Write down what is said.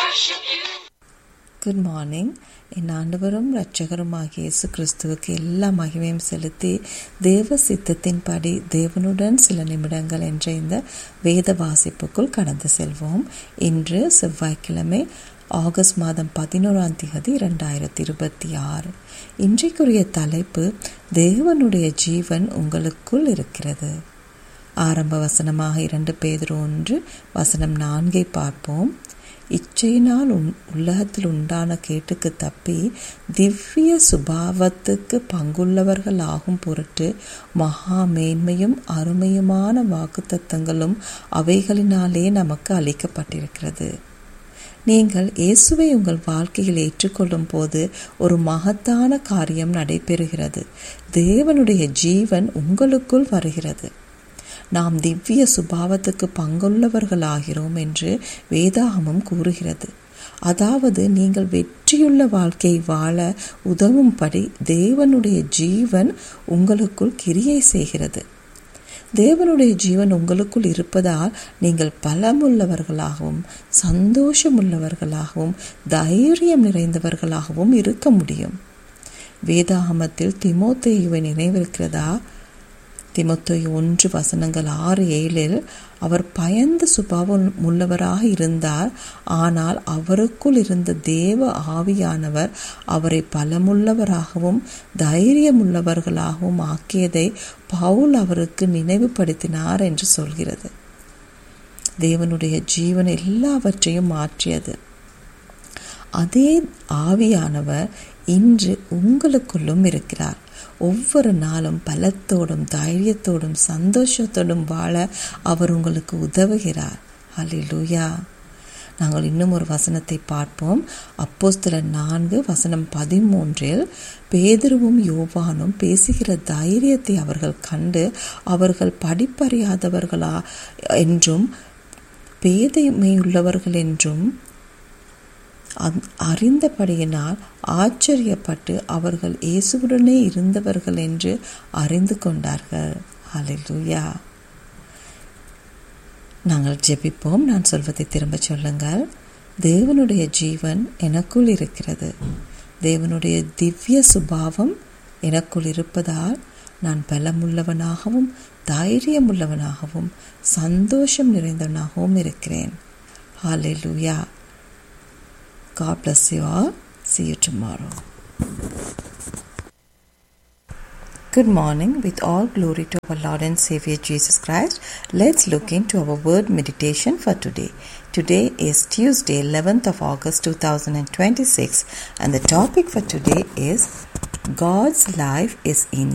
worship you. Good morning என் ஆண்டவரும் இரட்சகருமாகிய இயேசு கிறிஸ்துவுக்கு எல்லா மகிமையும் செலுத்தி தேவ சித்தத்தின்படி தேவனுடன் சில நிமிடங்கள் என்ற இந்த வேத வாசிப்புக்குள் கடந்து செல்வோம் இன்று செவ்வாய்க்கிழமை ஆகஸ்ட் மாதம் பதினோராம் தேதி இரண்டாயிரத்தி இருபத்தி ஆறு இன்றைக்குரிய தலைப்பு தேவனுடைய ஜீவன் உங்களுக்குள் இருக்கிறது ஆரம்ப வசனமாக இரண்டு பேதர் ஒன்று வசனம் நான்கை பார்ப்போம் இச்சையினால் உன் உலகத்தில் உண்டான கேட்டுக்கு தப்பி திவ்ய சுபாவத்துக்கு பங்குள்ளவர்கள் ஆகும் பொருட்டு மகா மேன்மையும் அருமையுமான வாக்குத்தத்தங்களும் அவைகளினாலே நமக்கு அளிக்கப்பட்டிருக்கிறது நீங்கள் இயேசுவை உங்கள் வாழ்க்கையில் ஏற்றுக்கொள்ளும் போது ஒரு மகத்தான காரியம் நடைபெறுகிறது தேவனுடைய ஜீவன் உங்களுக்குள் வருகிறது நாம் திவ்ய சுபாவத்துக்கு பங்குள்ளவர்களாகிறோம் என்று வேதாகமம் கூறுகிறது அதாவது நீங்கள் வெற்றியுள்ள வாழ்க்கை வாழ உதவும்படி தேவனுடைய ஜீவன் உங்களுக்குள் கிரியை செய்கிறது தேவனுடைய ஜீவன் உங்களுக்குள் இருப்பதால் நீங்கள் பலமுள்ளவர்களாகவும் சந்தோஷமுள்ளவர்களாகவும் தைரியம் நிறைந்தவர்களாகவும் இருக்க முடியும் வேதாகமத்தில் திமோத்தேயுவை நினைவிருக்கிறதா திமுத்தொய் ஒன்று வசனங்கள் ஆறு ஏழில் அவர் பயந்த சுபாவம் உள்ளவராக இருந்தார் ஆனால் அவருக்குள் இருந்த தேவ ஆவியானவர் அவரை பலமுள்ளவராகவும் தைரியமுள்ளவர்களாகவும் ஆக்கியதை பவுல் அவருக்கு நினைவுபடுத்தினார் என்று சொல்கிறது தேவனுடைய ஜீவன் எல்லாவற்றையும் மாற்றியது அதே ஆவியானவர் இன்று உங்களுக்குள்ளும் இருக்கிறார் ஒவ்வொரு நாளும் பலத்தோடும் தைரியத்தோடும் சந்தோஷத்தோடும் வாழ அவர் உங்களுக்கு உதவுகிறார் ஹலிலூயா நாங்கள் இன்னும் ஒரு வசனத்தை பார்ப்போம் அப்போஸ்தல நான்கு வசனம் பதிமூன்றில் பேதுருவும் யோவானும் பேசுகிற தைரியத்தை அவர்கள் கண்டு அவர்கள் படிப்பறியாதவர்களா என்றும் பேதைமையுள்ளவர்கள் என்றும் அறிந்தபடியினால் ஆச்சரியப்பட்டு அவர்கள் இயேசுவுடனே இருந்தவர்கள் என்று அறிந்து கொண்டார்கள் அலிலுயா நாங்கள் ஜெபிப்போம் நான் சொல்வதை திரும்ப சொல்லுங்கள் தேவனுடைய ஜீவன் எனக்குள் இருக்கிறது தேவனுடைய திவ்ய சுபாவம் எனக்குள் இருப்பதால் நான் பலமுள்ளவனாகவும் தைரியமுள்ளவனாகவும் சந்தோஷம் நிறைந்தவனாகவும் இருக்கிறேன் hallelujah God bless you all. See you tomorrow. Good morning. With all glory to our Lord and Savior Jesus Christ, let's look into our word meditation for today. Today is Tuesday, 11th of August 2026, and the topic for today is God's life is in